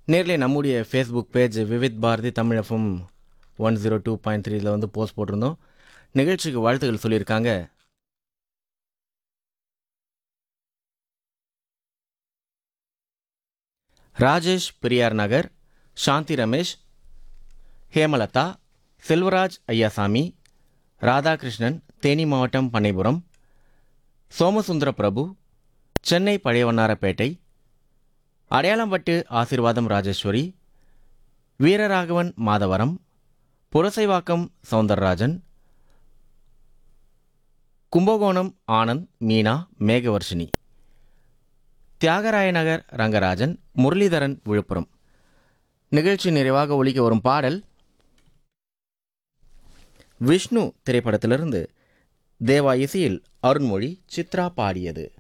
நேர்ல நம்முடைய Facebook page Vividh Bharati Tamil FM one zero two point த்ரீல வந்து போஸ்ட் போட்டிருந்தோம் நிகழ்ச்சிக்கு வாழ்த்துக்கள் சொல்லியிருக்காங்க ராஜேஷ் பெரியார் நகர் சாந்தி ரமேஷ் ஹேமலதா செல்வராஜ் ஐயாசாமி ராதாகிருஷ்ணன் தேனி மாவட்டம் பண்ணைபுரம் சோமசுந்தர பிரபு சென்னை பழையவண்ணாரப்பேட்டை அடையாளம்பட்டு ஆசீர்வாதம் ராஜேஸ்வரி வீரராகவன் மாதவரம் புரசைவாக்கம் சவுந்தரராஜன் கும்பகோணம் ஆனந்த் மீனா மேகவர்ஷினி தியாகராய நகர் ரங்கராஜன் முரளிதரன் விழுப்புரம் நிகழ்ச்சி நிறைவாக ஒலிக்க வரும் பாடல் விஷ்ணு திரைப்படத்திலிருந்து தேவா இசையில் அருண்மொழி சித்ரா பாடியது